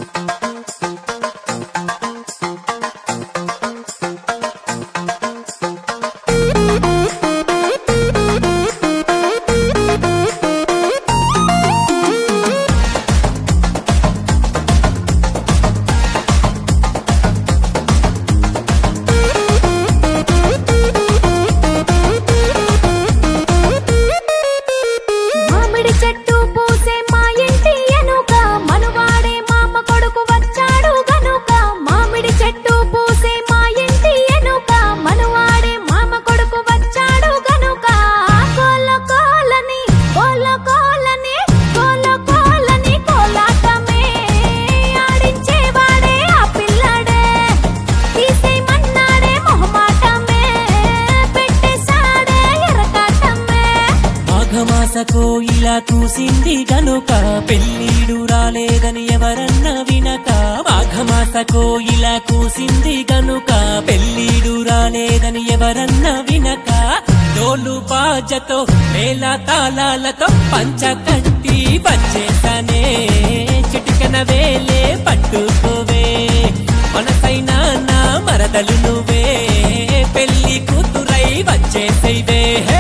మామిడి చెట్టు పూసే మా ఇంటి ఎనుక మనువాడే మామ కొడుకు వచ్చాడు గనుక మామిడి చెట్టు పూసే మా ఇంటి ఎనుక మనువాడే మామ కొడుకు వచ్చాడు గనుక కోల కోలని కోల కోలని కోల కోలని కోలాటమే ఆడించేవాడే ఆ పిల్లడే తీసేయమన్నాడే మొహమాటమే పెట్టేశాడే ఎరకాటమే మాఘమాసకో ఇలా కూసింది గనుక పెళ్ళిడు రాలేదని ఎవరన్నా వినక మాఘమాసకో ఇలా కూసింది గనుక పెళ్ళిడు రాలేదని ఎవరన్నా వినక డోలు బాజతో మేళ తాళాలతో పంచ కట్టి వచ్చేసానే చిటికన వేలే పట్టుకోవే మనసైనా నా మరదలు నువ్వే పెళ్లి కూతురై వచ్చేసేవే హే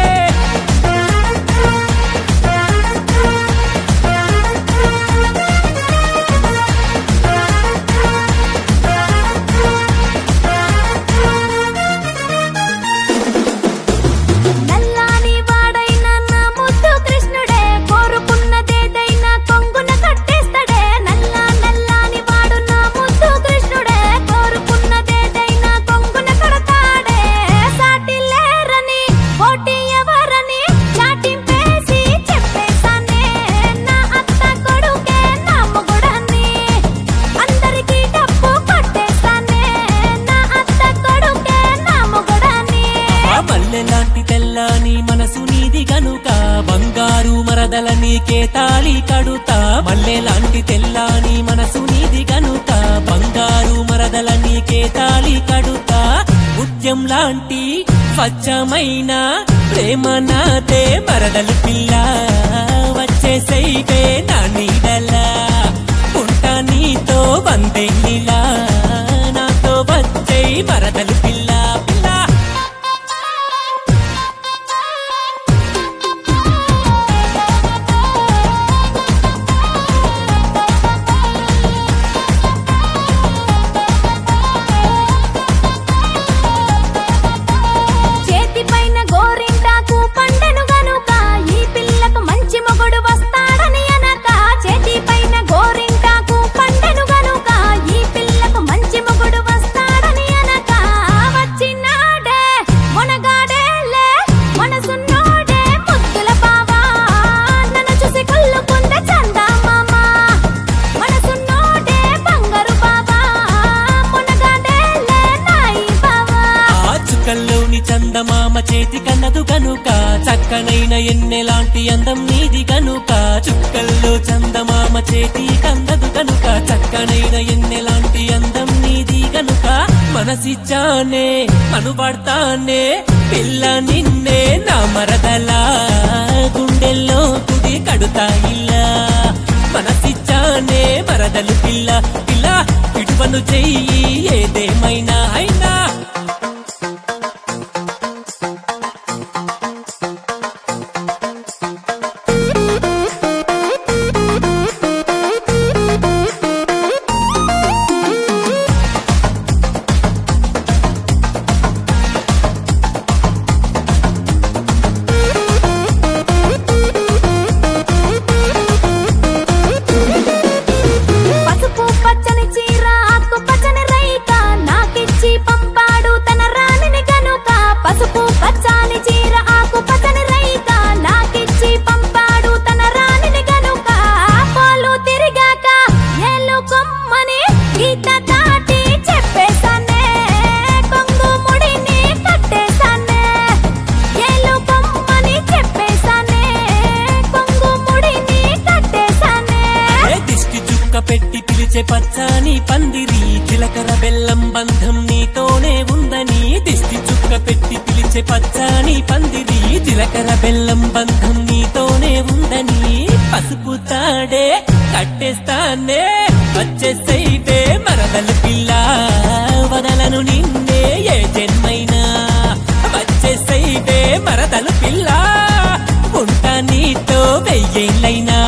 నల్లాని వాడైన నా ముద్దు కృష్ణుడే కోరుకున్నదేదైనా కొంగున కట్టేస్తాడే నల్లా నల్లాని వాడు నా ముద్దు కృష్ణుడే కోరుకున్నదేదైనా కొంగున కడతాడే సాటి లేరని పోటీ ఎవరని చాటింపేసి చెప్పేశానే నా అత్త కొడుకే నా మొగుడని అందరికీ డబ్బు కొట్టేశానే నా అత్త కొడుకే నా మొగుడని ఆ మల్లె లాంటి తెల్లని మనసు నీది గనుక బంగారు మరదల నీకే తాళి కడుతా మల్లె లాంటి తెల్లని మనసు నీది గనుక బంగారు మరదల నీకే తాళి కడుతా ముత్యం లాంటి స్వచ్ఛమైన ప్రేమ నాదే మరదలు పిల్ల వచ్చేసైవే నా నీడలా ఉంటా నీతో వందేళ్ళిలా నాతో వచ్చేయి మరదలు పిల్ల పిల్ల చేతి పైన గోరింటాకు పండెను గనుక ఈ పిల్లకు మంచి మొగుడు వస్తాడని అనక చేతి పైన గోరింటాకు పండెను గనుక ఈ పిల్లకు మంచి మొగుడు వస్తాడని అనక వచ్చినాడే మొనగాడేలే మనసున్నోడే ముద్దుల బావా నన్ను చూసి కళ్ళుకుందే చందా మామ మనసున్నోడే బంగారు బావా మొనగాడేలే నాయి బావా ఆ చుక్కల్లోని చందమామ చేతి కన్నదు గనుక చక్కనైన ఎన్నెలాంటి అందం నీది గనుక చుక్కల్లో చందమామ చేతి కందదు గనుక చక్కనైన ఎన్నెలాంటి అందం నీది గనుక మనసిచ్చానే అనుపడతానే పిల్ల నిన్నే నా మరదలా గుండెల్లో కుడి కడుతా ఇలా మనసిచ్చానే మరదలు పిల్ల పిల్ల ఇటువను చెయ్యి ఏదేమైనా అయినా పసుపు పచ్చని చీర ఆకు పచ్చని రైక నాకిచ్చి పిలిచే పచ్చాని పందిరి చిలకర బెల్లం బంధం నీతోనే ఉందని దిష్టి చుక్క పెట్టి పిలిచే పచ్చాని పందిరి చిలకర బెల్లం బంధం నీతోనే ఉందని పసుపు తాడే కట్టేస్తానే వచ్చేసైతే మరదలు పిల్ల వదలను నిన్నే ఏ జన్మైనా వచ్చేసైతే మరదలు పిల్ల ఉంటా నీతో వెయ్యేళ్ళైనా